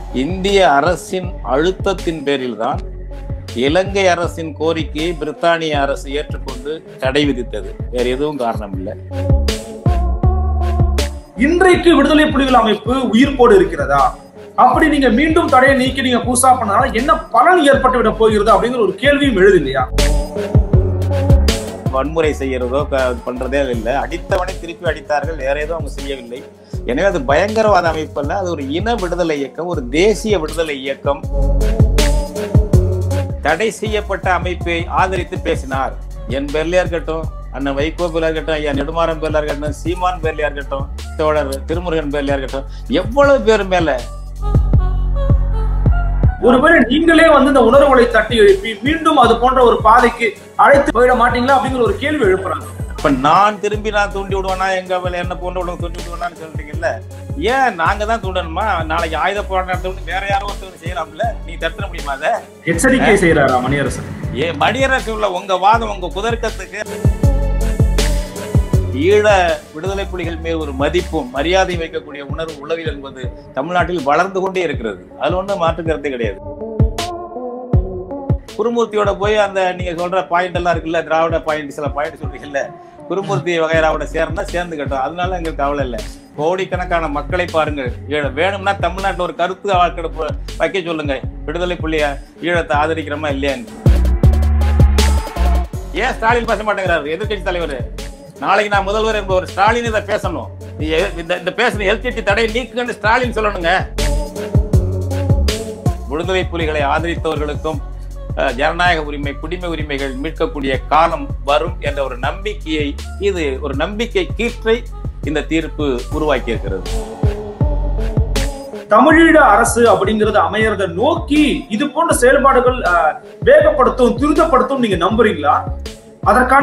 இந்திய அரசின் அழுத்தத்தின் பேரில்தான் இலங்கை அரசின் கோரிக்கையை பிரித்தானிய அரசு ஏற்றுக்கொண்டு தடை விதித்தது வேற எதுவும் காரணம் இல்லை இன்றைக்கு விடுதலை புலிகள் அமைப்பு உயிர்ப்போடு இருக்கிறதா அப்படி நீங்க மீண்டும் தடையை நீக்கி நீங்க புதுசா பண்ணால என்ன பலன் ஏற்பட்டு விட போகிறது அப்படிங்கிற ஒரு கேள்வியும் எழுது இல்லையா வன்முறை செய்யறதோ க- பண்றதே இல்லை அடித்தவனை திருப்பி அடித்தார்கள் வேற எதுவும் அவங்க செய்யவில்லை எனவே அது பயங்கரவாத அமைப்பு அல்ல அது ஒரு இன விடுதலை இயக்கம் ஒரு தேசிய விடுதலை இயக்கம் தடை செய்யப்பட்ட அமைப்பை ஆதரித்து பேசினார் என் பேர்லயா இருக்கட்டும் அண்ணன் வைகோ பேர்ல இருக்கட்டும் ஐயா நெடுமாறன் பேர்ல இருக்கட்டும் சீமான் பேர்லயா இருக்கட்டும் தோழர் திருமுருகன் பேர்லயா இருக்கட்டும் எவ்வளவு பேர் மேல ஒருவேளை நீங்களே வந்து இந்த உணர்வுகளை தட்டி எழுப்பி மீண்டும் அது போன்ற ஒரு பாதைக்கு அழைத்து போயிட மாட்டீங்களா அப்படிங்கிற ஒரு கேள்வி எழுப்புறாங்க இப்ப நான் திரும்பி நான் தூண்டி விடுவேனா எங்க வேலை என்ன போன்றவங்க தூண்டி விடுவேனான்னு சொல்றீங்கல்ல ஏன் நாங்க தான் தூண்டணுமா நாளைக்கு ஆயுத போராட்டம் நடத்த வேற யாரோ ஒருத்தர் செய்யலாம்ல நீ தடுத்துட முடியுமா அதை எச்சரிக்கை செய்யறாரா மணியரசன் ஏ மணியரசு உள்ள உங்க வாதம் உங்க குதர்க்கத்துக்கு ஈழ விடுதலை புலிகள் மேல் ஒரு மதிப்பும் மரியாதை வைக்கக்கூடிய உணர்வு உளவில் என்பது தமிழ்நாட்டில் வளர்ந்து கொண்டே இருக்கிறது அதுல ஒண்ணும் மாற்று கருத்தே கிடையாது குருமூர்த்தியோட போய் அந்த நீங்க சொல்ற பாயிண்ட் எல்லாம் இருக்குல்ல திராவிட பாயிண்ட் சில பாயிண்ட் சொல்றீங்கல்ல குருமூர்த்தி வகைராவோட சேர்ந்தா சேர்ந்துக்கட்டும் அதனால எங்களுக்கு கவலை இல்லை கோடிக்கணக்கான மக்களை பாருங்கள் ஈழ- வேணும்னா தமிழ்நாட்டுல ஒரு கருத்து வாக்கெடுப்பு வைக்க சொல்லுங்க விடுதலை புள்ளிய ஈழத்தை ஆதரிக்கிறோமா இல்லையான்னு ஏன் ஸ்டாலின் பேச மாட்டேங்கிறாரு எதிர்க்கட்சி தலைவர் நாளைக்கு நான் முதல்வர் என்பவர் ஸ்டாலின் இதை பேசணும் எ- இந்த இந்த பேசுன எல்டிடி தடை நீக்குன்னு ஸ்டாலின் சொல்லணுங்க விடுதலை புலிகளை ஆதரித்தவர்களுக்கும் அஹ், ஜனநாயக உரிமை குடிமை உரிமைகள் மீட்கக்கூடிய காலம் வரும் என்ற ஒரு நம்பிக்கையை இது ஒரு நம்பிக்கை கீற்றை இந்த தீர்ப்பு உருவாக்கி இருக்கிறது தமிழீழ அரசு அப்படிங்கறது அமையறத நோக்கி இது போன்ற செயல்பாடுகள் அஹ், வேகப்படுத்தும் துரிதப்படுத்தும் நீங்க நம்புறீங்களா அதற்கான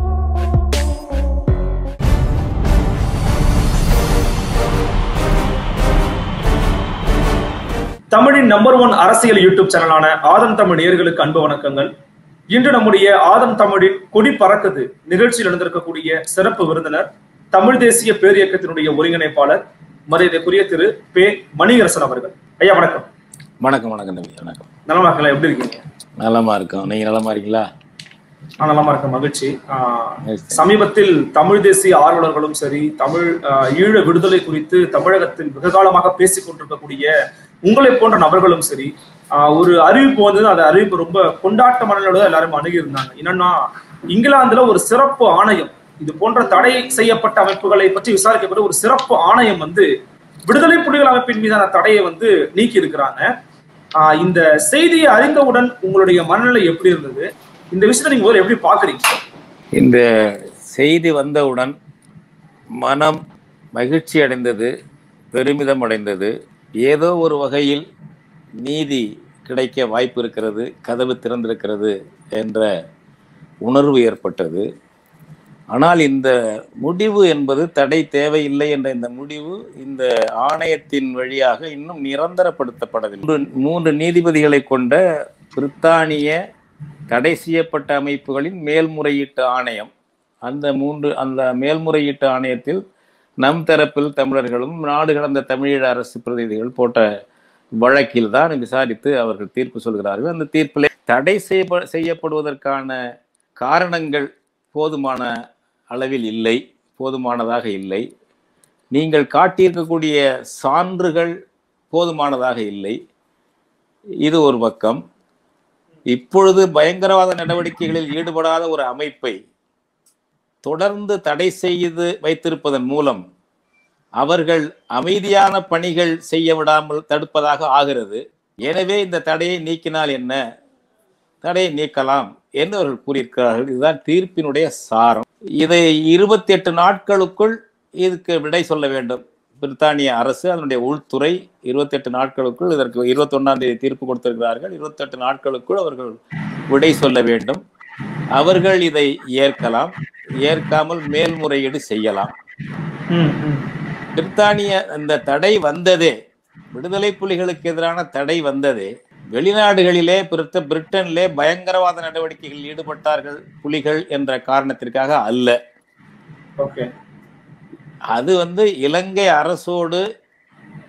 தமிழின் நம்பர் ஒன் அரசியல் யூடியூப் சேனலான ஆதம் தமிழ் நேயர்களுக்கு அன்பு வணக்கங்கள் இன்று நம்முடைய ஆதம் தமிழின் கொடி பறக்குது நிகழ்ச்சியில் நடந்திருக்கக்கூடிய சிறப்பு விருந்தினர் தமிழ் தேசிய பேரியக்கத்தினுடைய ஒருங்கிணைப்பாளர் மரியாதைக்குரிய திரு பே மணிகரசன் அவர்கள் ஐயா வணக்கம் வணக்கம் வணக்கம் தம்பி வணக்கம் நலமா இருக்கலாம் எப்படி இருக்கீங்க நலமா இருக்கும் நீங்க நலமா இருக்கீங்களா நான் நலமா இருக்க மகிழ்ச்சி ஆஹ், சமீபத்தில் தமிழ் தேசிய ஆர்வலர்களும் சரி தமிழ் ஆஹ், ஈழ விடுதலை குறித்து தமிழகத்தில் வெகு காலமாக பேசிக் கொண்டிருக்கக்கூடிய உங்களை போன்ற நபர்களும் சரி ஆஹ், ஒரு அறிவிப்பு வந்தது அந்த அறிவிப்பு ரொம்ப கொண்டாட்ட மனநிலையோட எல்லாரும் அணுகி இருந்தாங்க என்னன்னா இங்கிலாந்துல ஒரு சிறப்பு ஆணையம் இது போன்ற தடை செய்யப்பட்ட அமைப்புகளை பற்றி விசாரிக்கப்பட்ட ஒரு சிறப்பு ஆணையம் வந்து விடுதலை புலிகள் அமைப்பின் மீதான தடையை வந்து நீக்கி இருக்கிறாங்க ஆஹ், இந்த செய்தியை அறிந்தவுடன் உங்களுடைய மனநிலை எப்படி இருந்தது இந்த விஷயத்தை நீங்க முதல்ல எப்படி பாக்குறீங்க இந்த செய்தி வந்தவுடன் மனம் மகிழ்ச்சி அடைந்தது பெருமிதம் அடைந்தது ஏதோ ஒரு வகையில் நீதி கிடைக்க வாய்ப்பு இருக்கிறது கதவு திறந்திருக்கிறது என்ற உணர்வு ஏற்பட்டது ஆனால் இந்த முடிவு என்பது தடை தேவையில்லை என்ற இந்த முடிவு இந்த ஆணையத்தின் வழியாக இன்னும் நிரந்தரப்படுத்தப்படவில்லை மூன்று- மூன்று நீதிபதிகளை கொண்ட பிரித்தானிய தடை செய்யப்பட்ட அமைப்புகளின் மேல்முறையீட்டு ஆணையம் அந்த மூன்று அந்த மேல்முறையீட்டு ஆணையத்தில் நம் தரப்பில் தமிழர்களும் நாடு கடந்த தமிழீழ அரசு பிரதிநிதிகள் போட்ட வழக்கில் தான் விசாரித்து அவர்கள் தீர்ப்பு சொல்கிறார்கள் அந்த தீர்ப்பில் தடை செய்யப்ப செய்யப்படுவதற்கான காரணங்கள் போதுமான அளவில் இல்லை போதுமானதாக இல்லை நீங்கள் காட்டியிருக்கக்கூடிய சான்றுகள் போதுமானதாக இல்லை இது ஒரு பக்கம் இப்பொழுது பயங்கரவாத நடவடிக்கைகளில் ஈடுபடாத ஒரு அமைப்பை தொடர்ந்து தடை செய்து வைத்திருப்பதன் மூலம் அவர்கள் அமைதியான பணிகள் செய்ய விடாமல் தடுப்பதாக ஆகிறது எனவே இந்த தடையை நீக்கினால் என்ன தடையை நீக்கலாம் என்று அவர்கள் கூறியிருக்கிறார்கள் இதுதான் தீர்ப்பினுடைய சாரம் இதை இருபத்தி எட்டு நாட்களுக்குள் இதுக்கு விடை சொல்ல வேண்டும் பிரித்தானிய அரசு அதனுடைய உள்துறை இருபத்தெட்டு நாட்களுக்குள் இதற்கு இருபத்தொன்னாம் தேதி தீர்ப்பு கொடுத்திருக்கிறார்கள் இருபத்தெட்டு நாட்களுக்குள் அவர்கள் விடை சொல்ல வேண்டும் அவர்கள் இதை ஏற்கலாம் ஏற்காமல் மேல்முறையீடு செய்யலாம் பிரித்தானிய அந்த தடை வந்ததே விடுதலை புலிகளுக்கு எதிரான தடை வந்ததே வெளிநாடுகளிலே பிரித்த பிரிட்டனிலே பயங்கரவாத நடவடிக்கைகளில் ஈடுபட்டார்கள் புலிகள் என்ற காரணத்திற்காக அல்ல ஓகே அது வந்து இலங்கை அரசோடு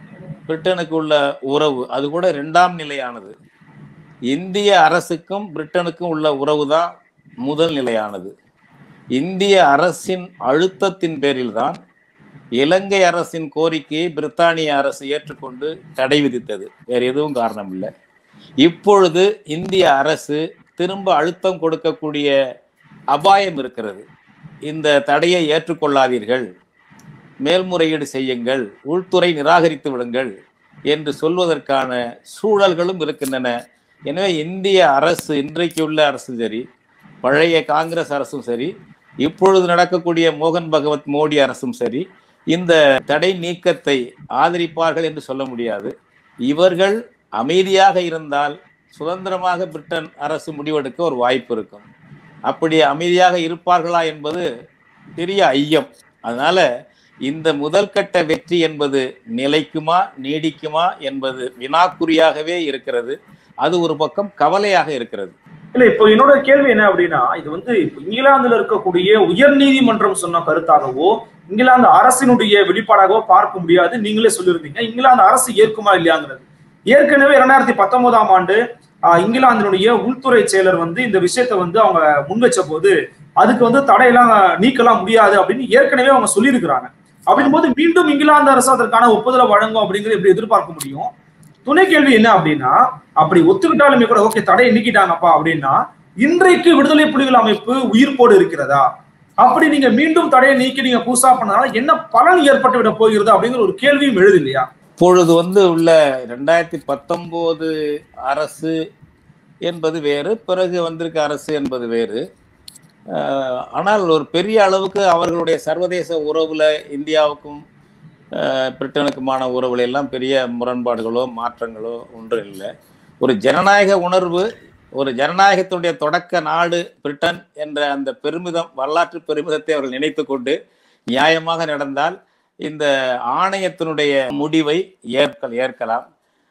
பிரிட்டனுக்கு உள்ள உறவு அது கூட இரண்டாம் நிலையானது இந்திய அரசுக்கும் பிரிட்டனுக்கும் உள்ள உறவு தான் முதல் நிலையானது இந்திய அரசின் அழுத்தத்தின் பேரில்தான் இலங்கை அரசின் கோரிக்கையை பிரித்தானிய அரசு ஏற்றுக்கொண்டு தடை விதித்தது வேற எதுவும் காரணம் இல்லை இப்பொழுது இந்திய அரசு திரும்ப அழுத்தம் கொடுக்கக்கூடிய அபாயம் இருக்கிறது இந்த தடையை ஏற்றுக்கொள்ளாதீர்கள் மேல்முறையீடு செய்யுங்கள் உள்துறை நிராகரித்து விடுங்கள் என்று சொல்வதற்கான சூழல்களும் இருக்கின்றன எனவே இந்திய அரசு இன்றைக்கு உள்ள அரசும் சரி பழைய காங்கிரஸ் அரசும் சரி இப்பொழுது நடக்கக்கூடிய மோகன் பகவத் மோடி அரசும் சரி இந்த தடை நீக்கத்தை ஆதரிப்பார்கள் என்று சொல்ல முடியாது இவர்கள் அமைதியாக இருந்தால் சுதந்திரமாக பிரிட்டன் அரசு முடிவெடுக்க ஒரு வாய்ப்பு இருக்கும் அப்படி அமைதியாக இருப்பார்களா என்பது பெரிய ஐயம் அதனால இந்த முதல் கட்ட வெற்றி என்பது நிலைக்குமா நீடிக்குமா என்பது வினாக்குறியாகவே இருக்கிறது அது ஒரு பக்கம் கவலையாக இருக்கிறது இல்ல இப்போ என்னோட கேள்வி என்ன அப்படின்னா இது வந்து இப்ப இங்கிலாந்துல இருக்கக்கூடிய உயர் நீதிமன்றம் சொன்ன கருத்தாகவோ இங்கிலாந்து அரசினுடைய வெளிப்பாடாகவோ பார்க்க முடியாது நீங்களே சொல்லியிருந்தீங்க இங்கிலாந்து அரசு ஏற்குமா இல்லையாங்கிறது ஏற்கனவே இரண்டாயிரத்தி பத்தொன்பதாம் ஆண்டு ஆஹ், இங்கிலாந்தினுடைய உள்துறை செயலர் வந்து இந்த விஷயத்தை வந்து அவங்க முன் வச்ச போது அதுக்கு வந்து தடையெல்லாம் நீக்கலாம் முடியாது அப்படின்னு ஏற்கனவே அவங்க சொல்லியிருக்கிறாங்க அப்படின் போது மீண்டும் இங்கிலாந்து அரசு அதற்கான ஒப்புதலை வழங்கும் அப்படிங்கிறது எப்படி எதிர்பார்க்க முடியும் துணை கேள்வி என்ன அப்படின்னா அப்படி ஒத்துக்கிட்டாலுமே கூட ஓகே தடையை நீக்கிட்டாங்கப்பா அப்படின்னா இன்றைக்கு விடுதலை புலிகள் அமைப்பு உயிர்ப்போடு இருக்கிறதா அப்படி நீங்க மீண்டும் தடையை நீக்கி நீங்க புதுசா பண்ணனால என்ன பலன் ஏற்பட்டு விட போகிறது அப்படிங்கிற ஒரு கேள்வியும் எழுது இல்லையா இப்பொழுது வந்து உள்ள ரெண்டாயிரத்தி பத்தொம்போது அரசு என்பது வேறு பிறகு வந்திருக்க அரசு என்பது வேறு அஹ், ஆனால் ஒரு பெரிய அளவுக்கு அவர்களுடைய சர்வதேச உறவுல இந்தியாவுக்கும் அஹ், பிரிட்டனுக்குமான உறவுல எல்லாம் பெரிய முரண்பாடுகளோ மாற்றங்களோ ஒன்றும் இல்லை ஒரு ஜனநாயக உணர்வு ஒரு ஜனநாயகத்தினுடைய தொடக்க நாடு பிரிட்டன் என்ற அந்த பெருமிதம் வரலாற்று பெருமிதத்தை அவர்கள் நினைத்து கொண்டு நியாயமாக நடந்தால் இந்த ஆணையத்தினுடைய முடிவை ஏற்க ஏற்கலாம்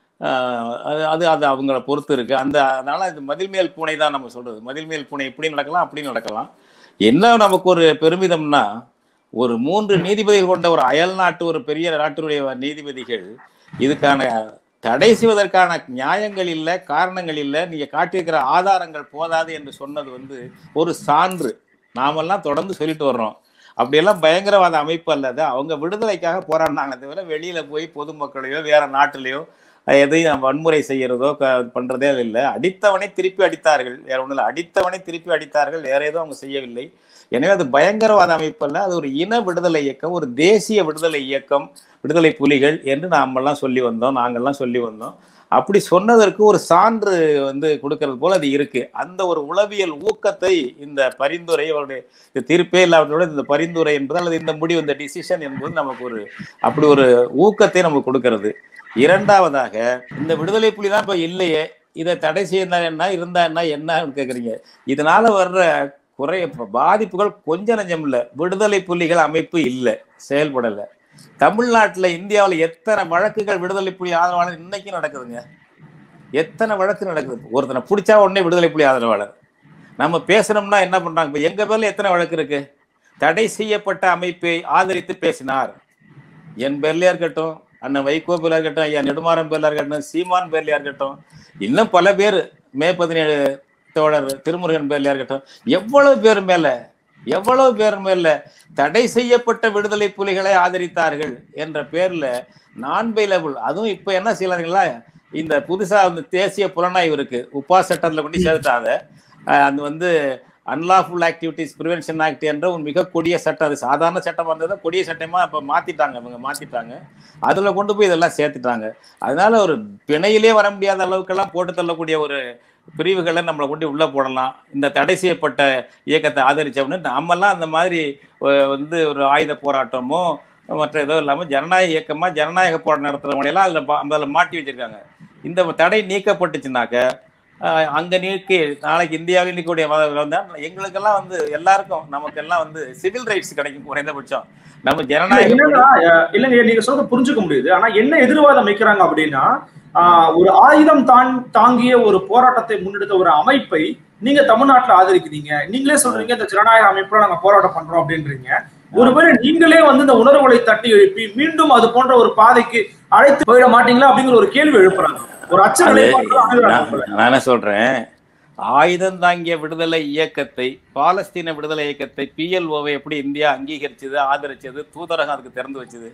ஆஹ் அது அது அது அவங்கள பொறுத்து இருக்கு அந்த அதனால இது மதில்மேல் பூனை தான் நம்ம சொல்றது மதில்மேல் பூனை இப்படி நடக்கலாம் அப்படி நடக்கலாம் என்ன நமக்கு ஒரு பெருமிதம்னா ஒரு மூன்று நீதிபதிகள் கொண்ட ஒரு அயல் நாட்டு ஒரு பெரிய நாட்டினுடைய நீதிபதிகள் இதுக்கான தடை செய்வதற்கான நியாயங்கள் இல்லை காரணங்கள் இல்லை நீங்க காட்டியிருக்கிற ஆதாரங்கள் போதாது என்று சொன்னது வந்து ஒரு சான்று நாமெல்லாம் தொடர்ந்து சொல்லிட்டு வர்றோம் அப்படியெல்லாம் பயங்கரவாத அமைப்பு அல்லது அவங்க விடுதலைக்காக போராடினாங்க தவிர வெளியில போய் பொதுமக்களையோ வேற நாட்டிலேயோ எதையும் வன்முறை செய்யறதோ க- பண்றதே இல்லை அடித்தவனை திருப்பி அடித்தார்கள் வேற ஒண்ணும் இல்லை அடித்தவனை திருப்பி அடித்தார்கள் வேற எதுவும் அவங்க செய்யவில்லை எனவே அது பயங்கரவாத அமைப்பு அல்ல அது ஒரு இன விடுதலை இயக்கம் ஒரு தேசிய விடுதலை இயக்கம் விடுதலை புலிகள் என்று நாமெல்லாம் சொல்லி வந்தோம் நாங்கள்லாம் சொல்லி வந்தோம் அப்படி சொன்னதற்கு ஒரு சான்று வந்து கொடுக்கறது போல அது இருக்கு அந்த ஒரு உளவியல் ஊக்கத்தை இந்த பரிந்துரை அவருடைய இந்த தீர்ப்பே இல்லாததோட இந்த பரிந்துரை என்பது அல்லது இந்த முடிவு இந்த டிசிஷன் என்பது நமக்கு ஒரு அப்படி ஒரு ஊக்கத்தை நமக்கு கொடுக்கிறது இரண்டாவதாக இந்த விடுதலை புலி தான் இப்ப இல்லையே இதை தடை செய்யறதா என்ன இருந்தா என்ன என்னன்னு கேக்குறீங்க இதனால வர்ற குறை பாதிப்புகள் கொஞ்சம் நஞ்சம் இல்ல விடுதலை புலிகள் அமைப்பு இல்லை செயல்படல தமிழ்நாட்டுல இந்தியாவுல எத்தனை வழக்குகள் விடுதலை புலி ஆதரவாளர் இன்னைக்கு நடக்குதுங்க எத்தனை வழக்கு நடக்குது ஒருத்தனை பிடிச்சா உடனே விடுதலை புலி ஆதரவாளர் நம்ம பேசுனோம்னா என்ன பண்றாங்க இப்ப எங்க பேர்ல எத்தனை வழக்கு இருக்கு தடை செய்யப்பட்ட அமைப்பை ஆதரித்து பேசினார் என் பேர்லயா இருக்கட்டும் அண்ணன் வைகோ பேர்ல இருக்கட்டும் ஐயா நெடுமாறன் பேர்ல இருக்கட்டும் சீமான் பேர்லயா இருக்கட்டும் இன்னும் பல பேர் மே பதினேழு தோழர் திருமுருகன் பேர்லயா இருக்கட்டும் எவ்வளவு பேர் மேல எவ்வளவு பேர் மேல தடை செய்யப்பட்ட விடுதலை புலிகளை ஆதரித்தார்கள் என்ற பேர்ல நான் பைலபிள் அதுவும் இப்ப என்ன செய்யலாங்களா இந்த புதுசா வந்து தேசிய புலனாய்வு இருக்கு உப்பா சட்டத்துல கொண்டு சேர்த்தாத அஹ் அது வந்து அன்லாஃபுல் ஆக்டிவிட்டிஸ் ப்ரிவென்ஷன் ஆக்ட் என்ற ஒரு மிக கொடிய சட்டம் அது சாதாரண சட்டமா இருந்ததை கொடிய சட்டமா இப்ப மாத்திட்டாங்க இவங்க மாத்திட்டாங்க அதுல கொண்டு போய் இதெல்லாம் சேர்த்துட்டாங்க அதனால ஒரு பிணையிலே வர முடியாத அளவுக்கெல்லாம் போட்டு தள்ளக்கூடிய ஒரு பிரிவுகளை நம்மளை கொண்டு உள்ள போடலாம் இந்த தடை செய்யப்பட்ட இயக்கத்தை ஆதரிச்சவனு நாமெல்லாம் அந்த மாதிரி அஹ், வந்து ஒரு ஆயுத போராட்டமோ மற்ற ஏதோ இல்லாம ஜனநாயக இயக்கமா ஜனநாயக போராட்டம் நடத்துறவங்களையெல்லாம் அதுல பா- அதுல மாட்டி வச்சிருக்காங்க இந்த தடை நீக்கப்பட்டுச்சுனாக்க ஆஹ் அங்க நீக்கி நாளைக்கு இந்தியாவில் நீக்கக்கூடிய வ- வந்தா எங்களுக்கெல்லாம் வந்து எல்லாருக்கும் நமக்கெல்லாம் வந்து சிவில் ரைட்ஸ் கிடைக்கும் குறைந்தபட்சம் நம்ம ஜனநாயக என்னன்னா அஹ், இல்லைங்க நீங்க சொல்றது புரிஞ்சுக்க முடியுது ஆனா என்ன எதிர்வாதம் வைக்கிறாங்க அப்படின்னா ஆஹ், ஒரு ஆயுதம் தான் தாங்கிய ஒரு போராட்டத்தை முன்னெடுத்த ஒரு அமைப்பை நீங்க தமிழ்நாட்டுல ஆதரிக்கிறீங்க நீங்களே சொல்றீங்க இந்த ஜனநாயக அமைப்புல நாங்க போராட்டம் பண்றோம் அப்படின்றீங்க ஒருவேளை நீங்களே வந்து இந்த உணர்வுகளை தட்டி எழுப்பி மீண்டும் அது போன்ற ஒரு பாதைக்கு அழைத்து போயிட மாட்டீங்களா அப்படிங்கிற ஒரு கேள்வி எழுப்புறாங்க ஒரு அச்ச அது நிலைப்பாட்டுல அணுகுறாங்க நான் உங்களை. நான் என்ன சொல்றேன் ஆயுதம் தாங்கிய விடுதலை இயக்கத்தை பாலஸ்தீன விடுதலை இயக்கத்தை பிஎல்ஓவை எப்படி இந்தியா அங்கீகரிச்சது ஆதரிச்சது தூதரகம் அதுக்கு திறந்து வச்சது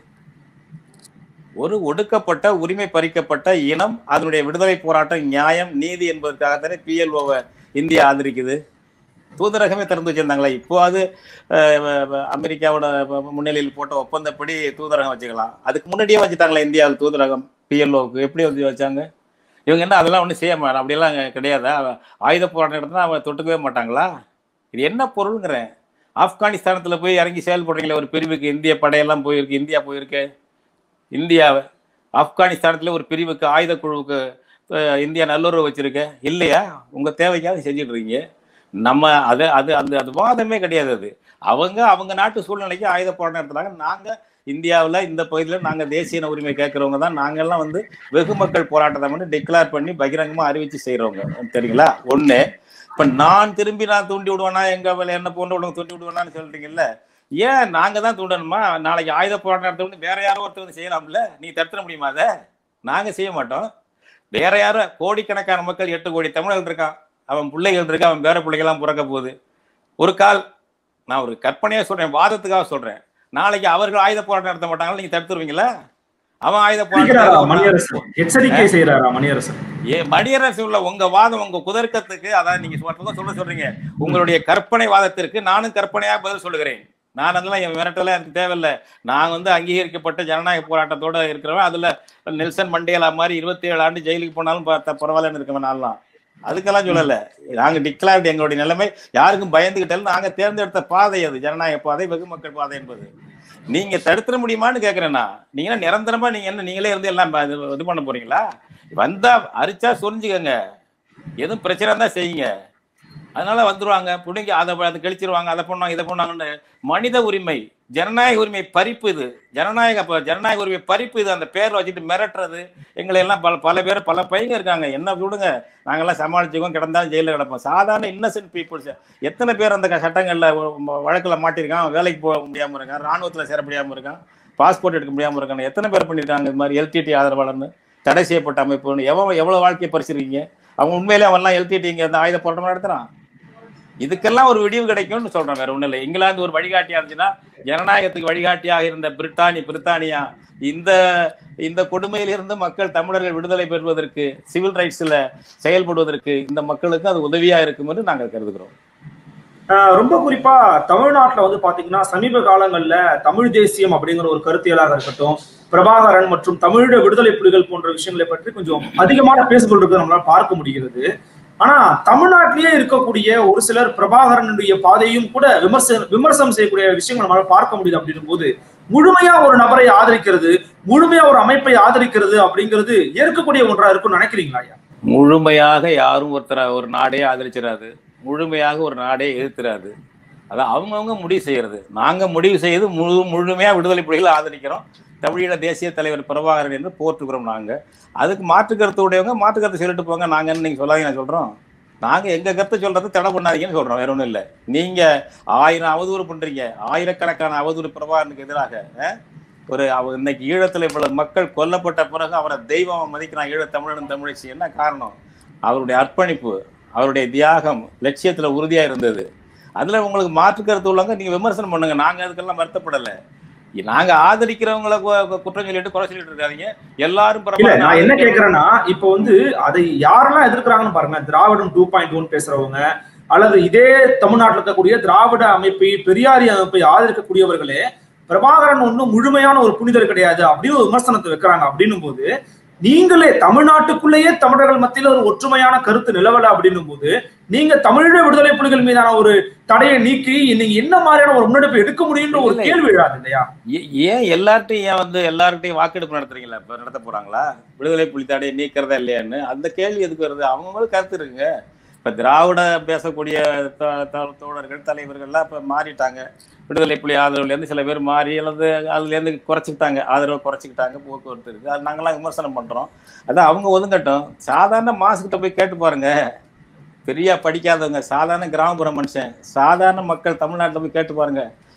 ஒரு ஒடுக்கப்பட்ட உரிமை பறிக்கப்பட்ட இனம் அதனுடைய விடுதலை போராட்டம் நியாயம் நீதி என்பதற்காகத்தானே பிஎல்ஓவை இந்தியா ஆதரிக்குது தூதரகமே திறந்து வச்சிருந்தாங்களா இப்போ அது அஹ், அமெரிக்காவோட முன்னிலையில் போட்ட ஒப்பந்தப்படி தூதரகம் வச்சுக்கலாம் அதுக்கு முன்னாடியே வச்சுட்டாங்களா இந்தியாவில் தூதரகம் பிஎல்ஓக்கு எப்படி வந்து வச்சாங்க இவங்க என்ன அதெல்லாம் ஒன்றும் செய்ய மாட்டாங்க அப்படியெல்லாம் அங்க கிடையாதா ஆயுத போராட்டம் நடத்தினா அவங்க தொட்டுக்கவே மாட்டாங்களா இது என்ன பொருளுங்கிறேன் ஆப்கானிஸ்தானத்தில் போய் இறங்கி செயல்படுறீங்களே ஒரு பிரிவுக்கு இந்திய படையெல்லாம் போயிருக்கு இந்தியா போயிருக்கு இந்தியா ஆப்கானிஸ்தானத்தில் ஒரு பிரிவுக்கு ஆயுத குழுவுக்கு அஹ், இந்தியா நல்லுறவு வச்சிருக்க இல்லையா உங்க தேவைக்காக செஞ்சுட்டு இருக்கீங்க நம்ம அது அது அந்த அது வாதமே கிடையாது அது அவங்க அவங்க நாட்டு சூழ்நிலைக்கு ஆயுத போராட்டம் நடத்துறாங்க நாங்க இந்தியாவில் இந்த பகுதியில் நாங்கள் தேசிய இன உரிமை கேட்குறவங்க தான் நாங்கெல்லாம் வந்து வெகு மக்கள் போராட்டத்தை மட்டும் டிக்ளேர் பண்ணி பகிரங்கமாக அறிவிச்சு செய்கிறவங்க தெரியுங்களா ஒன்று இப்போ நான் திரும்பி நான் தூண்டி விடுவேனா எங்கள் வேலை என்ன போன்ற விடுங்க தூண்டி விடுவேனான்னு சொல்றீங்கல்ல ஏன் நாங்கள் தான் தூண்டணுமா நாளைக்கு ஆயுத போராட்டம் நடத்தணும் வேற யாரோ ஒருத்தர் வந்து செய்யலாம்ல நீ தடுத்துட முடியுமா அதை நாங்கள் செய்ய மாட்டோம் வேற யாரும் கோடிக்கணக்கான மக்கள் எட்டு கோடி தமிழர்கள் இருக்கான் அவன் பிள்ளைகள் இருக்கு அவன் பேர பிள்ளைகள்லாம் பிறக்க போகுது ஒரு கால் நான் ஒரு கற்பனையாக சொல்றேன் வாதத்துக்காக சொல்றேன் நாளைக்கு அவர்கள் ஆயுத போராட்டம் நடத்த மாட்டாங்களா நீங்க தடுத்துருவீங்களா அவன் ஆயுத எச்சரிக்கிறாரா போராட்டம் மணியரசன் எச்சரிக்கை செய்யறாரா மணியரசன் ஏ மடியரசு உள்ள உங்க வாதம் உங்க குதர்க்கத்துக்கு அதான் நீங்க சொல்றதும் சொல்ல சொல்றீங்க உங்களுடைய கற்பனை வாதத்திற்கு நானும் கற்பனையா பதில் சொல்லுகிறேன் நான் அதெல்லாம் என் மிரட்டல எனக்கு தேவையில்லை நான் வந்து அங்கீகரிக்கப்பட்ட ஜனநாயக போராட்டத்தோட இருக்கிறவன் அதுல நெல்சன் மண்டேலா மாதிரி இருபத்தி ஏழு ஆண்டு ஜெயிலுக்கு போனாலும் பார்த்த பரவாயில்லன்னு இருக்கவன் நான்லாம் அதுக்கெல்லாம் சொல்லல நாங்க டிக்ளேர்டு எங்களுடைய நிலைமை யாருக்கும் பயந்துகிட்டாலும் நாங்க தேர்ந்தெடுத்த பாதை அது ஜனநாயக பாதை வெகு மக்கள் பாதை என்பது நீங்க தடுத்துட முடியுமான்னு கேக்குறேன்னா நீங்க என்ன நிரந்தரமா நீங்க என்ன நீங்களே இருந்து எல்லாம் இது இது பண்ண போறீங்களா வந்தா அரிச்சா சொரிஞ்சுக்கங்க எதுவும் பிரச்சனை இருந்தா செய்யுங்க அதனால வந்துருவாங்க பிடிங்க அதை அதை கழிச்சிருவாங்க அதை பண்ணுவாங்க இதை பண்ணுவாங்கன்னு மனித உரிமை ஜனநாயக உரிமை பறிப்பு இது ஜனநாயக ப- ஜனநாயக உரிமை பறிப்பு இது அந்த பேரை வச்சுட்டு மிரட்டுறது எங்களை எல்லாம் பல பல பேர் பல பையங்க இருக்காங்க என்ன விடுங்க நாங்கெல்லாம் சமாளிச்சுக்கோம் கிடந்தாலும் ஜெயிலில் கிடப்போம் சாதாரண இன்னசென்ட் பீப்புள்ஸ் எத்தனை பேர் அந்த க- சட்டங்கள்ல வ- வழக்குல மாட்டிருக்கான் வேலைக்கு போக முடியாம இருக்கான் ராணுவத்துல சேர முடியாம இருக்கான் பாஸ்போர்ட் எடுக்க முடியாம இருக்காங்க எத்தனை பேர் பண்ணிருக்காங்க இது மாதிரி எல்டிடி ஆதரவாளர்னு தடை செய்யப்பட்ட அமைப்புன்னு எவ்வளவு எவ்வளவு வாழ்க்கையை பறிச்சிருக்கீங்க அவங்க உண்மையிலே அவன்லாம் எல்டிடி இங்க இந்த ஆயுத போராட்டம் நடத்துறான் இதுக்கெல்லாம் ஒரு விடிவு கிடைக்கும்னு சொல்றேன் வேற ஒண்ணும் இல்லை இங்கிலாந்து ஒரு வழிகாட்டியா இருந்துச்சுன்னா ஜனநாயகத்துக்கு வழிகாட்டியாக இருந்த பிரிட்டானி பிரித்தானியா இந்த இந்த கொடுமையிலிருந்து மக்கள் தமிழர்கள் விடுதலை பெறுவதற்கு சிவில் ரைட்ஸ்ல செயல்படுவதற்கு இந்த மக்களுக்கு அது உதவியா இருக்கும் என்று நாங்கள் கருதுகிறோம் ஆஹ் ரொம்ப குறிப்பா தமிழ்நாட்டுல வந்து பாத்தீங்கன்னா சமீப காலங்கள்ல தமிழ் தேசியம் அப்படிங்கிற ஒரு கருத்தியலாக இருக்கட்டும் பிரபாகரன் மற்றும் தமிழீழ விடுதலை புலிகள் போன்ற விஷயங்களை பற்றி கொஞ்சம் அதிகமான பேசிக்கொண்டிருக்கிறது நம்மளால பார்க்க முடிகிறது ஆனா தமிழ்நாட்டிலேயே இருக்கக்கூடிய ஒரு சிலர் பிரபாகரனுடைய பாதையும் கூட விமர்ச விமர்சனம் செய்யக்கூடிய விஷயங்கள் நம்மளால பார்க்க முடியுது அப்படின்னும் போது முழுமையா ஒரு நபரை ஆதரிக்கிறது முழுமையா ஒரு அமைப்பை ஆதரிக்கிறது அப்படிங்கிறது ஏற்கக்கூடிய ஒன்றா இருக்கும்னு நினைக்கிறீங்களா ஐயா முழுமையாக யாரும் ஒருத்தர ஒரு நாடே ஆதரிச்சிடாது முழுமையாக ஒரு நாடே எதிர்த்துறாது அதான் அவங்கவுங்க முடிவு செய்யறது நாங்க முடிவு செய்து முழு முழுமையா விடுதலை புலிகளை ஆதரிக்கிறோம் தமிழீழ தேசிய தலைவர் பிரபாகரன் என்று போற்றுகிறோம் நாங்க அதுக்கு மாற்று கருத்து உடையவங்க மாற்று கருத்து சொல்லிட்டு போங்க நாங்கன்னு நீங்க சொல்லாதீங்க நான் சொல்றோம் நாங்க எங்க கருத்தை சொல்றது தடை பண்ணாதீங்கன்னு சொல்றோம் வேற ஒண்ணும் இல்ல நீங்க ஆயிரம் அவதூறு பண்றீங்க ஆயிரக்கணக்கான அவதூறு பிரபாகரனுக்கு எதிராக அஹ், ஒரு அவ இன்னைக்கு ஈழத்துல இவ்வளவு மக்கள் கொல்லப்பட்ட பிறகு அவரை தெய்வமா மதிக்கிறான் ஈழ தமிழன் தமிழச்சி என்ன காரணம் அவருடைய அர்ப்பணிப்பு அவருடைய தியாகம் லட்சியத்துல உறுதியா இருந்தது அதுல உங்களுக்கு மாற்று கருத்து உள்ளவங்க நீங்க விமர்சனம் பண்ணுங்க நாங்க அதுக்கெல்லாம் வருத்தப்படல நாங்க ஆதரிக்கிறவங்கள கு- கு- குற்றம் சொல்லிட்டு குறை சொல்லிட்டு இருக்காதீங்க எல்லாரும் இல்ல பிரபாகரனை நான் என்ன ஆதரிக்கிறவங்க- கேக்குறேன்னா இப்போ வந்து அதை யாரெல்லாம் எதிர்க்கிறாங்கன்னு பாருங்க திராவிடம் டூ பாயிண்ட் ஒன் பேசுறவங்க அல்லது இதே தமிழ்நாட்டில் இருக்கக்கூடிய திராவிட அமைப்பை பெரியாரி அமைப்பை ஆதரிக்கக்கூடியவர்களே பிரபாகரன் ஒன்றும் முழுமையான ஒரு புனிதர் கிடையாது அப்படின்னு ஒரு விமர்சனத்தை வைக்கிறாங்க அப்படின்னும் போது நீங்களே தமிழ்நாட்டுக்குள்ளேயே தமிழர்கள் மத்தியில ஒரு ஒற்றுமையான கருத்து நிலவல அப்படின்னும் போது நீங்க தமிழீழ விடுதலை புலிகள் மீதான ஒரு தடையை நீக்கி நீங்க என்ன மாதிரியான ஒரு முன்னெடுப்பு எடுக்க முடியும்ன்ற ஒரு இல்லை. கேள்வி எழாது இல்லையா ஏ- ஏன் எல்லார்ட்டையும் ஏன் வந்து எல்லார்கிட்டையும் வாக்கெடுப்பு நடத்துறீங்களா இப்ப நடத்த போறாங்களா விடுதலை புலி தடையை நீக்கிறதா இல்லையான்னு அந்த கேள்வி எதுக்கு வருது அவங்கவுங்களுக்கு கருத்து இருக்குங்க இப்ப திராவிட பேசக்கூடிய தோ- தோ- தோழர்கள் தலைவர்கள்லாம் இப்ப மாறிட்டாங்க விடுதலை புலி ஆதரவுல இருந்து சில பேர் மாறி அல்லது அதுல இருந்து குறைச்சிக்கிட்டாங்க ஆதரவை குறைச்சிக்கிட்டாங்க போக்குவரத்து இருக்கு அது நாங்கெல்லாம் விமர்சனம் பண்றோம் அதான் அவங்க ஒதுங்கட்டும் சாதாரண மாசுக்கிட்ட போய் கேட்டு பாருங்க பெரிய படிக்காதவங்க சாதாரண கிராமப்புற மனுஷன் சாதாரண மக்கள் தமிழ்நாட்டில் போய் கேட்டு பாருங்க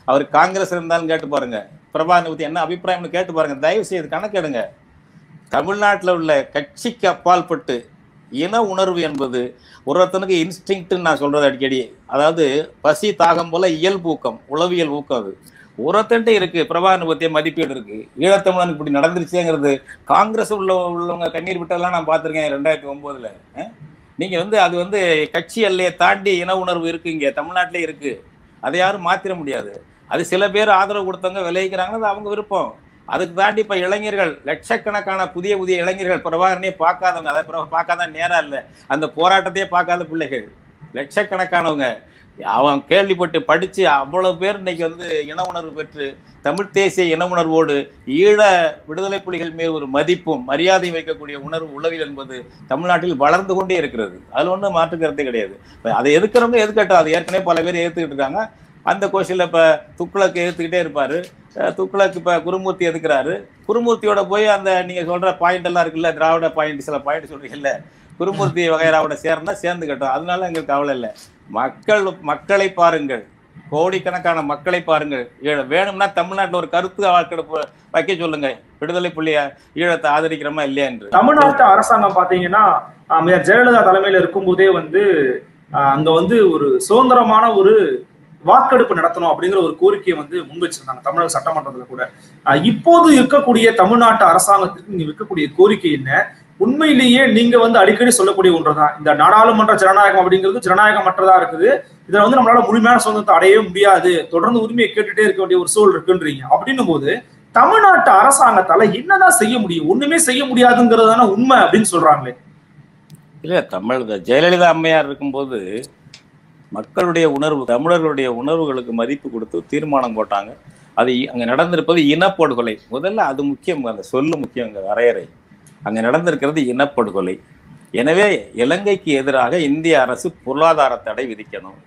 அவர் காங்கிரஸ் இருந்தாலும் கேட்டு பாருங்க பிரபாகரனை பத்தி என்ன அபிப்பிராயம்னு கேட்டு பாருங்க தயவு செய்து கணக்கெடுங்க தமிழ்நாட்டில் உள்ள கட்சிக்கு அப்பாற்பட்டு இன உணர்வு என்பது ஒருத்தனுக்கு இன்ஸ்டிங்க்ட்னு நான் சொல்றது அடிக்கடி அதாவது பசி தாகம் போல இயல்பு ஊக்கம் உளவியல் ஊக்கம் அது ஒருத்தன்ட்ட இருக்கு பிரபாகரனை பத்திய மதிப்பீடு இருக்கு ஈழத்தமிழனுக்கு இப்படி நடந்துருச்சேங்கிறது காங்கிரஸ் உள்ள உள்ளவங்க கண்ணீர் விட்டெல்லாம் நான் பார்த்திருக்கேன் ரெண்டாயிரத்தி ஒன்பதுல அஹ்? நீங்க வந்து அது வந்து கட்சி எல்லையை தாண்டி இன உணர்வு இருக்கு இங்க தமிழ்நாட்டிலே இருக்கு அதை யாரும் மாத்திர முடியாது அது சில பேர் ஆதரவு கொடுத்தவங்க விளைவிக்கிறாங்கன்னா அது அவங்க விருப்பம் அதுக்கு தாண்டி இப்ப இளைஞர்கள் லட்சக்கணக்கான புதிய புதிய இளைஞர்கள் பிரபாகரனே பார்க்காதவங்க அதை பிரபா- பார்க்காத நேரம் இல்லை அந்த போராட்டத்தையே பார்க்காத பிள்ளைகள் லட்சக்கணக்கானவங்க அவன் கேள்விப்பட்டு படிச்சு அவ்வளவு பேர் இன்னைக்கு வந்து இன உணர்வு பெற்று தமிழ் தேசிய இன உணர்வோடு ஈழ விடுதலை புலிகள் மீது ஒரு மதிப்பும் மரியாதையும் வைக்கக்கூடிய உணர்வு உளவில் என்பது தமிழ்நாட்டில் வளர்ந்து கொண்டே இருக்கிறது அதுல ஒன்றும் மாற்று கருத்தே கிடையாது இப்ப அதை எதுக்குறவங்க எதுக்கட்டும் அது ஏற்கனவே பல பேர் ஏத்துக்கிட்டு இருக்காங்க அந்த கோஷில இப்ப துக்ளக் ஏத்துக்கிட்டே இருப்பாரு அஹ் துக்ளக் இப்ப குருமூர்த்தி எதுக்குறாரு குருமூர்த்தியோட போய் அந்த நீங்க சொல்ற பாயிண்ட் எல்லாம் இருக்குல்ல திராவிட பாயிண்ட் சில பாயிண்ட் சொல்றீங்கல்ல குருமூர்த்தி வகைராவோட சேர்ந்தா சேர்ந்துக்கட்டும் அதனால எங்களுக்கு கவலை இல்லை மக்கள் மக்களை பாருங்கள் கோடிக்கணக்கான மக்களை பாருங்கள் ஈழ- வேணும்னா தமிழ்நாட்டுல ஒரு கருத்து வாக்கெடுப்பு வைக்க சொல்லுங்க விடுதலை புள்ளிய ஈழத்தை ஆதரிக்கிறோமா இல்லையா என்று தமிழ்நாட்டு அரசாங்கம் பாத்தீங்கன்னா அம்மையார் ஜெயலலிதா தலைமையில இருக்கும்போதே வந்து ஆஹ், அங்க வந்து ஒரு சுதந்திரமான ஒரு வாக்கெடுப்பு நடத்தணும் அப்படிங்கிற ஒரு கோரிக்கையை வந்து முன் வச்சிருந்தாங்க தமிழக சட்டமன்றத்துல கூட ஆஹ், இப்போது இருக்கக்கூடிய தமிழ்நாட்டு அரசாங்கத்துக்கு நீங்க வைக்கக்கூடிய கோரிக்கை என்ன உண்மையிலேயே நீங்க வந்து அடிக்கடி சொல்லக்கூடிய ஒன்றுதான் இந்த நாடாளுமன்ற ஜனநாயகம் அப்படிங்கிறது ஜனநாயகமற்றதா இருக்குது இதுல வந்து நம்மளால முழுமையான சுதந்திரத்தை அடையவே முடியாது தொடர்ந்து உரிமையை கேட்டுட்டே இருக்க வேண்டிய ஒரு சூழல் இருக்குன்றீங்க அப்படின்னும் போது தமிழ்நாட்டு அரசாங்கத்தால என்னதான் செய்ய முடியும் ஒண்ணுமே செய்ய முடியாதுங்கிறது தானே உண்மை அப்படின்னு சொல்றாங்களே இல்ல தமிழ் இந்த ஜெயலலிதா அம்மையார் இருக்கும்போது மக்களுடைய உணர்வு தமிழர்களுடைய உணர்வுகளுக்கு மதிப்பு கொடுத்து தீர்மானம் போட்டாங்க அது இ- அங்க நடந்திருப்பது இனப்படுகொலை முதல்ல அது முக்கியம் அந்த சொல்லு முக்கியம் அங்க வரையறை அங்க நடந்திருக்கிறது இனப்படுகொலை எனவே இலங்கைக்கு எதிராக இந்திய அரசு பொருளாதார தடை விதிக்கணும்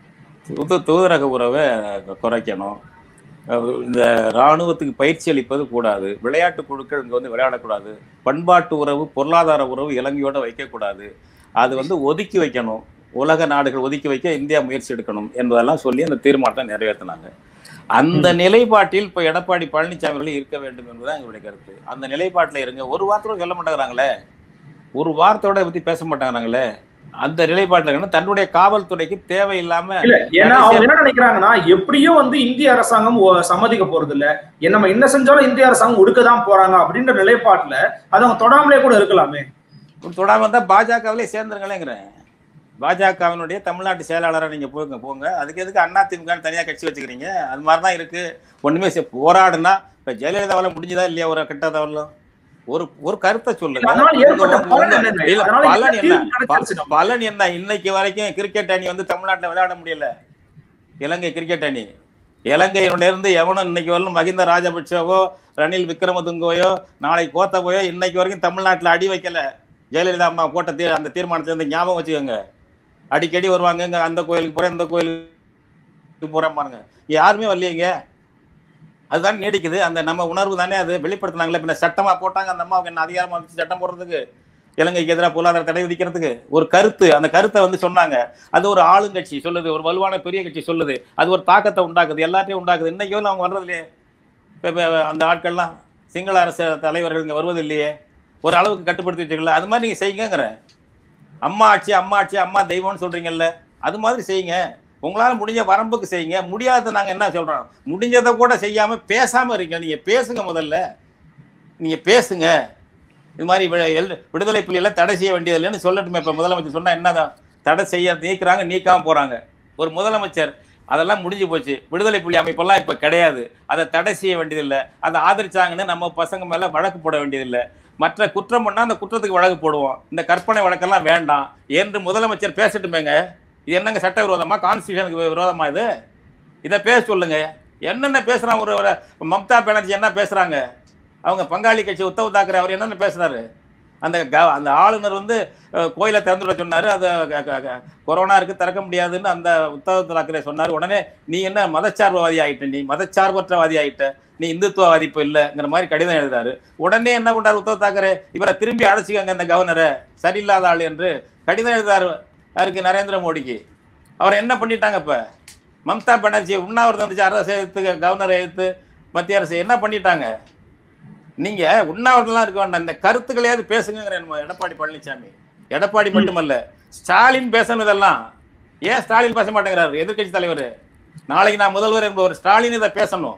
தூது தூதரக உறவை குறைக்கணும் அஹ் இந்த இராணுவத்துக்கு பயிற்சி அளிப்பது கூடாது விளையாட்டு குழுக்கள் இங்க வந்து விளையாடக்கூடாது பண்பாட்டு உறவு பொருளாதார உறவு இலங்கையோட வைக்கக்கூடாது அது வந்து ஒதுக்கி வைக்கணும் உலக நாடுகள் ஒதுக்கி வைக்க இந்தியா முயற்சி எடுக்கணும் என்பதெல்லாம் சொல்லி அந்த தீர்மானத்தை நிறைவேற்றினாங்க அந்த நிலைப்பாட்டில் இப்ப எடப்பாடி பழனிசாமி அவர்கள் இருக்க வேண்டும் என்பதுதான் எங்களுடைய கருத்து அந்த நிலைப்பாட்டில் இருங்க ஒரு வார்த்தை சொல்ல மாட்டேங்கிறாங்களே ஒரு வார்த்தையோட இதை பத்தி பேச மாட்டேங்கிறாங்களே அந்த நிலைப்பாட்டில் இருக்கணும் தன்னுடைய காவல்துறைக்கு தேவையில்லாம இல்ல ஏன்னா அவங்க என்ன நினைக்கிறாங்கன்னா எப்படியும் வந்து இந்திய அரசாங்கம் ஒ- சம்மதிக்க போறது இல்ல என்ன நம்ம என்ன செஞ்சாலும் இந்திய அரசாங்கம் ஒடுக்கதான் போறாங்க அப்படின்ற நிலைப்பாட்டுல அது அவங்க தொடாமலே கூட இருக்கலாமே தொடாம இருந்தா பாஜகவிலே சேர்ந்துருங்களேங்கிறேன் பாஜகவினுடைய தமிழ்நாட்டு செயலாளராக நீங்க போங்க போங்க அதுக்கு எதுக்கு அண்ணா திமுக தனியா கட்சி வச்சுக்கிறீங்க அது மாதிரி தான் இருக்கு ஒண்ணுமே செய்- போராடுனா இப்ப ஜெயலலிதாவால முடிஞ்சதா இல்லையா ஒரு கட்டதாவெல்லாம் ஒரு ஒரு கருத்தை சொல்லுங்க அதனால ஏற்பட்ட உங்க- பலன் உங்க- என்னங்க? இல்ல, அதனால பலன் என்ன என்ன தீர்வு கிடைச்சிருச்சு ப- பலன் என்ன இன்னைக்கு வரைக்கும் கிரிக்கெட் அணி வந்து தமிழ்நாட்டுல விளையாட முடியல இலங்கை கிரிக்கெட் அணி இலங்கையினுடைய இருந்து எவனும் இன்னைக்கு வரலும் மகிந்த ராஜபக்சவோ ரணில் விக்ரமதுங்கோயோ நாளை கோத்தபோயோ இன்னைக்கு வரைக்கும் தமிழ்நாட்டுல அடி வைக்கல ஜெயலலிதா அம்மா போட்ட தீ அந்த தீர்மானத்தை வந்து ஞாபகம் வச்சுக்கோங்க அடிக்கடி வருவாங்க இங்க அந்த கோயிலுக்கு போறேன் இந்த கோயிலுக்கு போறேன் பாருங்க யாருமே வரலையேங்க அதுதான் நீடிக்குது அந்த நம்ம உணர்வு தானே அது வெளிப்படுத்தினாங்களே பின்ன சட்டமா போட்டாங்க அந்த அம்மாவுக்கு என்ன அதிகாரமா வச்சு சட்டம் போடுறதுக்கு இலங்கைக்கு எதிராக பொருளாதார தடை விதிக்கிறதுக்கு ஒரு கருத்து அந்த கருத்தை வந்து சொன்னாங்க அது ஒரு ஆளுங்கட்சி சொல்லுது ஒரு வலுவான பெரிய கட்சி சொல்லுது அது ஒரு தாக்கத்தை உண்டாக்குது எல்லாத்தையும் உண்டாக்குது இன்னைக்கு வந்து அவங்க வர்றது இல்லையே இப்ப இப்ப அந்த ஆட்கள்லாம் சிங்கள அரசு தலைவர்கள் இங்க வருவது இல்லையே ஒரு அளவுக்கு கட்டுப்படுத்தி வச்சுக்கல அது மாதிரி நீங்க செய்யுங்கிற அம்மா ஆட்சி அம்மா ஆட்சி அம்மா தெய்வம்னு சொல்றீங்கல்ல அது மாதிரி செய்யுங்க உங்களால முடிஞ்ச வரம்புக்கு செய்யுங்க முடியாத நாங்க என்ன சொல்றோம் முடிஞ்சதை கூட செய்யாம பேசாம இருக்கீங்க நீங்க பேசுங்க முதல்ல நீங்க பேசுங்க இது மாதிரி வி- எல்- விடுதலை புலியெல்லாம் தடை செய்ய வேண்டியதில்லைன்னு சொல்லட்டுமே இப்ப முதலமைச்சர் சொன்னா என்னதான் தடை செய்ய நீக்குறாங்க நீக்காம போறாங்க ஒரு முதலமைச்சர் அதெல்லாம் முடிஞ்சு போச்சு விடுதலை புலி அமைப்பெல்லாம் இப்ப கிடையாது அதை தடை செய்ய வேண்டியதில்லை அதை ஆதரிச்சாங்கன்னு நம்ம பசங்க மேல வழக்கு போட வேண்டியதில்லை மற்ற குற்றம் பண்ணா அந்த குற்றத்துக்கு வழக்கு போடுவோம் இந்த கற்பனை வழக்கெல்லாம் வேண்டாம் என்று முதலமைச்சர் பேசட்டுமேங்க இது என்னங்க சட்ட விரோதமா கான்ஸ்டியூஷனுக்கு விரோதமா இது இதை பேச சொல்லுங்க என்னென்ன பேசுறாங்க ஒரு ஒரு மம்தா பானர்ஜி என்ன பேசுறாங்க அவங்க பங்காளி கட்சி உத்தவ் தாக்கரே அவர் என்னென்ன பேசுறாரு அந்த க- அந்த ஆளுநர் வந்து அஹ், கோயிலை திறந்து விட சொன்னாரு அது க- க- க- கொரோனா இருக்கு திறக்க முடியாதுன்னு அந்த உத்தவ் தாக்கரே சொன்னாரு உடனே நீ என்ன மதச்சார்பவாதி ஆயிட்ட நீ மதச்சார்பற்றவாதி ஆயிட்ட நீ இந்துத்துவவாதி இப்ப இல்லைங்கிற மாதிரி கடிதம் எழுதாரு உடனே என்ன பண்றாரு உத்தவ் தாக்கரே இவரை திரும்பி அழைச்சிக்கங்க இந்த கவர்னரை சரியில்லாத ஆள் என்று கடிதம் எழுதாரு யாருக்கு நரேந்திர மோடிக்கு அவர் என்ன பண்ணிட்டாங்க இப்ப மம்தா பானர்ஜி உண்ணாவிரதம் இருந்துச்சு அரசு எடுத்து கவர்னர் எடுத்து மத்திய அரசு என்ன பண்ணிட்டாங்க நீங்க உண்ணாவிரதம்லாம் இருக்க வேண்டாம் இந்த கருத்துக்களையாவது பேசுங்கிற எடப்பாடி பழனிசாமி எடப்பாடி மட்டுமல்ல ஸ்டாலின் பேசணும் இதெல்லாம் ஏன் ஸ்டாலின் பேச மாட்டேங்கிறாரு எதிர்க்கட்சி தலைவர் நாளைக்கு நான் முதல்வர் என்பவர் ஸ்டாலின் இதை பேசணும்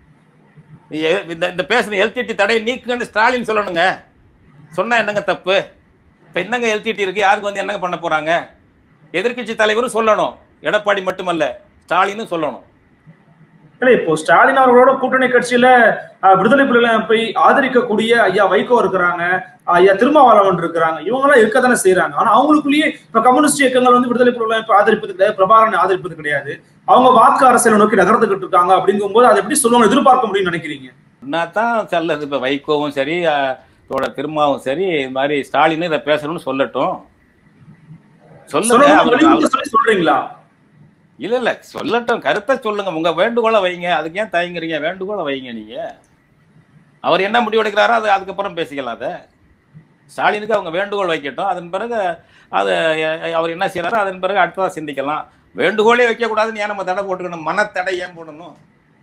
எ- இந்த இந்த பேசுன எல்டிடி தடையை நீக்குங்கன்னு ஸ்டாலின் சொல்லணுங்க சொன்னா என்னங்க தப்பு இப்ப என்னங்க எல்டிடி இருக்கு யாருக்கு வந்து என்னங்க பண்ண போறாங்க எதிர்க்கட்சி தலைவரும் சொல்லணும் எடப்பாடி மட்டுமல்ல ஸ்டாலினும் சொல்லணும் இல்ல இப்போ ஸ்டாலின் அவர்களோட கூட்டணி கட்சியில அஹ், விடுதலை புலிகளை போய் ஆதரிக்கக்கூடிய ஐயா வைகோ இருக்கிறாங்க ஐயா திருமாவளவன் இருக்கிறாங்க இவங்க எல்லாம் இருக்கத்தானே செய்யறாங்க ஆனா அவங்களுக்குள்ளேயே இப்ப கம்யூனிஸ்ட் இயக்கங்கள் வந்து விடுதலை புலிகளை இப்ப ஆதரிப்பது கிடையாது பிரபாகரனை ஆதரிப்பது கிடையாது அவங்க வாக்கு அரசியலை நோக்கி நகர்ந்துகிட்டு இருக்காங்க அப்படிங்கும்போது அதை எப்படி சொல்லுவாங்க எதிர்பார்க்க முடியும்னு நினைக்கிறீங்க தான் செல்லது இப்போ வைகோவும் சரி அஹ், தோட திருமாவும் சரி இது மாதிரி ஸ்டாலினும் இதை பேசணும்னு சொல்லட்டும் சொல்லுங்க சொல்லணும் அவரு- வலியுறுத்தி சொல்லி சொல்றீங்களா இல்ல இல்ல சொல்லட்டும் கருத்தை சொல்லுங்க உங்க வேண்டுகோளை வைங்க அதுக்கு ஏன் தயங்குறீங்க வேண்டுகோளை வைங்க நீங்க அவர் என்ன முடிவு எடுக்கிறாரோ அது அதுக்கப்புறம் பேசிக்கலாம் அதை ஸ்டாலினுக்கு அவங்க வேண்டுகோள் வைக்கட்டும் அதன் பிறகு அது அஹ், அவர் என்ன செய்யறாரோ அதன் பிறகு அடுத்ததா சிந்திக்கலாம் வேண்டுகோளே வைக்கக்கூடாதுன்னு ஏன் நம்ம தடை போட்டுக்கணும் மனத்தடை ஏன் போடணும்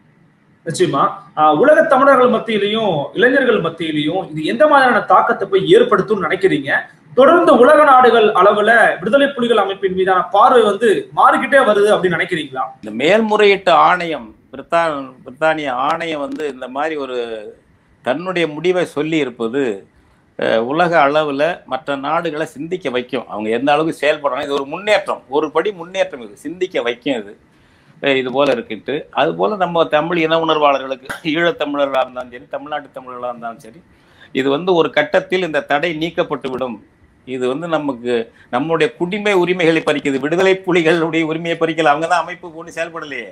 நிச்சயமா ஆஹ் உலக தமிழர்கள் மத்தியிலையும் இளைஞர்கள் மத்தியிலையும் இது எந்த மாதிரியான தாக்கத்தை போய் ஏற்படுத்தும்னு நினைக்கிறீங்க தொடர்ந்து உலக நாடுகள் அளவுல விடுதலை புலிகள் அமைப்பின் மீதான பார்வை வந்து மாறிக்கிட்டே வருது அப்படின்னு நினைக்கிறீங்களா இந்த மேல்முறையீட்டு ஆணையம் பிரித்தான் பிரித்தானிய ஆணையம் வந்து இந்த மாதிரி ஒரு தன்னுடைய முடிவை சொல்லி இருப்பது அஹ், உலக அளவில் மற்ற நாடுகளை சிந்திக்க வைக்கும் அவங்க எந்த அளவுக்கு செயல்படுறாங்க இது ஒரு முன்னேற்றம் ஒரு படி முன்னேற்றம் இது சிந்திக்க வைக்கும் இது அஹ், இது போல இருக்குன்ட்டு அது போல நம்ம தமிழ் இன உணர்வாளர்களுக்கு ஈழத்தமிழர்களாக இருந்தாலும் சரி தமிழ்நாட்டு தமிழர்களாக இருந்தாலும் சரி இது வந்து ஒரு கட்டத்தில் இந்த தடை நீக்கப்பட்டு விடும் இது வந்து நமக்கு நம்முடைய குடிமை உரிமைகளை பறிக்குது விடுதலை புலிகளுடைய உரிமையை பறிக்கல அவங்க தான் அமைப்பு போட்டு செயல்படலையே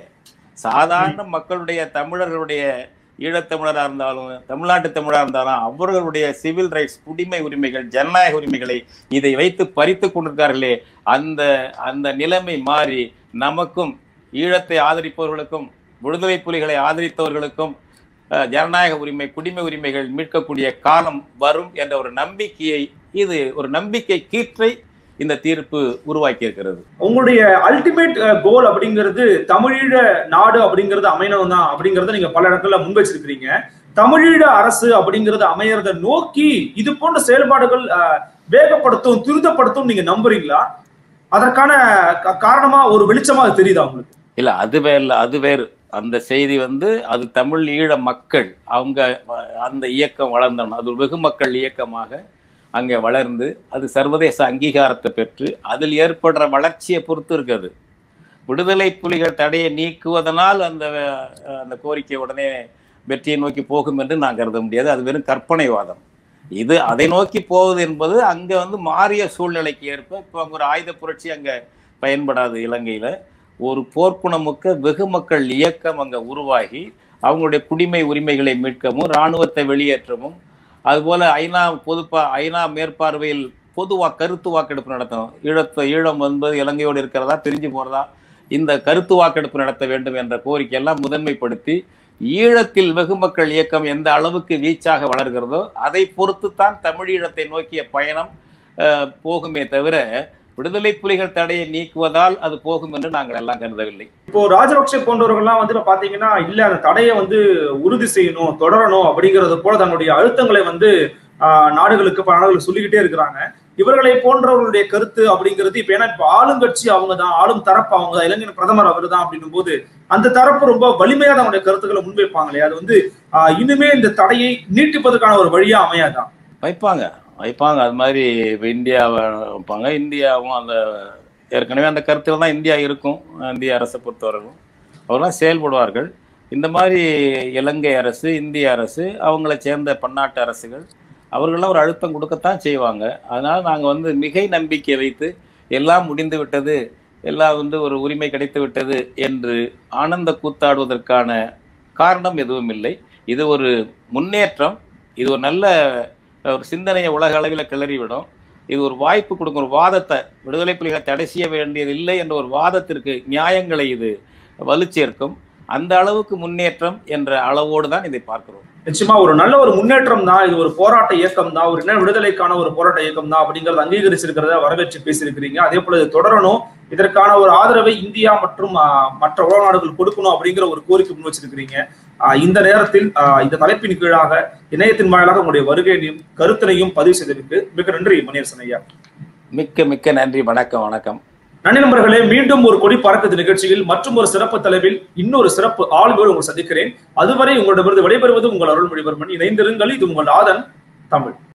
சாதாரண மக்களுடைய தமிழர்களுடைய ஈழத்தமிழராக இருந்தாலும் தமிழ்நாட்டு தமிழராக இருந்தாலும் அவர்களுடைய சிவில் ரைட்ஸ் குடிமை உரிமைகள் ஜனநாயக உரிமைகளை இதை வைத்து பறித்து கொண்டிருக்கார்களே அந்த அந்த நிலைமை மாறி நமக்கும் ஈழத்தை ஆதரிப்பவர்களுக்கும் விடுதலை புலிகளை ஆதரித்தவர்களுக்கும் அஹ், ஜனநாயக உரிமை குடிமை உரிமைகள் மீட்கக்கூடிய காலம் வரும் என்ற ஒரு நம்பிக்கையை இது ஒரு நம்பிக்கை கீற்றை இந்த தீர்ப்பு உருவாக்கி இருக்கிறது உங்களுடைய அல்டிமேட் கோல் அப்படிங்கிறது தமிழீழ நாடு அப்படிங்கிறது அமையணும் தான் அப்படிங்கறத நீங்க பல இடங்கள்ல முன்வச்சிருக்கிறீங்க தமிழீழ அரசு அப்படிங்கறது அமையறத நோக்கி இது போன்ற செயல்பாடுகள் அஹ், வேகப்படுத்தும் துரிதப்படுத்தும் நீங்க நம்புறீங்களா அதற்கான கா- காரணமா ஒரு வெளிச்சமா அது தெரியுதா உங்களுக்கு இல்ல அது வேற இல்ல அது வேறு அந்த செய்தி வந்து அது தமிழ் ஈழ மக்கள் அவங்க அஹ், அந்த இயக்கம் வளர்ந்தணும் அது ஒரு வெகு மக்கள் இயக்கமாக அங்கே வளர்ந்து அது சர்வதேச அங்கீகாரத்தை பெற்று அதில் ஏற்படுற வளர்ச்சியை பொறுத்து இருக்குது விடுதலை புலிகள் தடையை நீக்குவதனால் அந்த அஹ், அந்த கோரிக்கை உடனே வெற்றியை நோக்கி போகும் என்று நான் கருத முடியாது அது வெறும் கற்பனைவாதம் இது அதை நோக்கி போவது என்பது அங்க வந்து மாறிய சூழ்நிலைக்கு ஏற்ப இப்போ அங்க ஒரு ஆயுத புரட்சி அங்க பயன்படாது இலங்கையில ஒரு போர்க்குணமுக்க வெகு மக்கள் இயக்கம் அங்க உருவாகி அவங்களுடைய குடிமை உரிமைகளை மீட்கவும் இராணுவத்தை வெளியேற்றவும் அதுபோல ஐநா பொதுப்பா ஐநா மேற்பார்வையில் பொது வா கருத்து வாக்கெடுப்பு நடத்தணும் ஈழத்தை ஈழம் என்பது இலங்கையோடு இருக்கிறதா பிரிஞ்சு போறதா இந்த கருத்து வாக்கெடுப்பு நடத்த வேண்டும் என்ற கோரிக்கையெல்லாம் முதன்மைப்படுத்தி ஈழத்தில் வெகு மக்கள் இயக்கம் எந்த அளவுக்கு வீச்சாக வளர்கிறதோ அதை பொறுத்துத்தான் தமிழீழத்தை நோக்கிய பயணம் அஹ், போகுமே தவிர விடுதலை புலிகள் தடையை நீக்குவதால் அது போகும் என்று நாங்கள் எல்லாம் கருதவில்லை இப்போ ராஜபக்சே போன்றவர்கள்லாம் வந்து இப்ப பாத்தீங்கன்னா இல்ல அந்த தடையை வந்து உறுதி செய்யணும் தொடரணும் அப்படிங்கறது போல தங்களுடைய அழுத்தங்களை வந்து ஆஹ், நாடுகளுக்கு பல நாடுகளுக்கு சொல்லிக்கிட்டே இருக்கிறாங்க இவர்களை போன்றவர்களுடைய கருத்து அப்படிங்கிறது இப்ப ஏன்னா இப்ப ஆளுங்கட்சி அவங்க தான் ஆளும் தரப்பு அவங்க தான் இளைஞர் பிரதமர் அவர் தான் அப்படின்னும் போது அந்த தரப்பு ரொம்ப வலிமையா தங்களுடைய கருத்துக்களை முன்வைப்பாங்களே அது வந்து ஆஹ், இனிமே இந்த தடையை நீட்டிப்பதற்கான ஒரு வழியா அமையாதான் வைப்பாங்க வைப்பாங்க அது மாதிரி இப்போ இந்தியாவை வைப்பாங்க இந்தியாவும் அந்த ஏற்கனவே அந்த கருத்தில் தான் இந்தியா இருக்கும் இந்திய அரசை பொறுத்தவரைக்கும் அவரெல்லாம் செயல்படுவார்கள் இந்த மாதிரி இலங்கை அரசு இந்திய அரசு அவங்கள சேர்ந்த பன்னாட்டு அரசுகள் அவர்களெல்லாம் ஒரு அழுத்தம் கொடுக்கத்தான் செய்வாங்க அதனால் நாங்கள் வந்து மிகை நம்பிக்கை வைத்து எல்லாம் முடிந்து விட்டது எல்லாம் வந்து ஒரு உரிமை கிடைத்து விட்டது என்று ஆனந்த கூத்தாடுவதற்கான காரணம் எதுவும் இல்லை இது ஒரு முன்னேற்றம் இது ஒரு நல்ல ஒரு சிந்தனையை உலக அளவில் கிளறிவிடும் இது ஒரு வாய்ப்பு கொடுக்கும் ஒரு வாதத்தை விடுதலை புலிகளை தடை செய்ய வேண்டியது இல்லை என்ற ஒரு வாதத்திற்கு நியாயங்களை இது வலுச்சேர்க்கும் அந்த அளவுக்கு முன்னேற்றம் என்ற அளவோடு தான் இதை பார்க்கிறோம் நிச்சயமா ஒரு நல்ல ஒரு முன்னேற்றம் தான் இது ஒரு போராட்ட இயக்கம் தான் ஒரு இன விடுதலைக்கான ஒரு போராட்ட இயக்கம் தான் அப்படிங்கறத அங்கீகரிச்சிருக்கிறத வரவேற்று பேசியிருக்கிறீங்க அதே போல இது தொடரணும் இதற்கான ஒரு ஆதரவை இந்தியா மற்றும் ஆஹ், மற்ற உலக நாடுகள் கொடுக்கணும் அப்படிங்கிற ஒரு கோரிக்கை முன் வச்சிருக்கிறீங்க ஆஹ், இந்த நேரத்தில் ஆஹ், இந்த தலைப்பின் கீழாக இணையத்தின் வாயிலாக உங்களுடைய வருகையையும் கருத்தினையும் பதிவு செய்ததற்கு மிக நன்றி மணியரசன் ஐயா மிக்க மிக்க நன்றி வணக்கம் வணக்கம் நன்றி நண்பர்களே மீண்டும் ஒரு கொடி பறக்குது நிகழ்ச்சியில் மற்றும் ஒரு சிறப்பு தலைவில் இன்னொரு சிறப்பு ஆளுமையோடு உங்களை சந்திக்கிறேன் அதுவரை உங்களிடமிருந்து விடைபெறுவது உங்கள் அருள்மொழிவர்மன் இணைந்திருங்கள் இது உங்கள் ஆதன் தமிழ்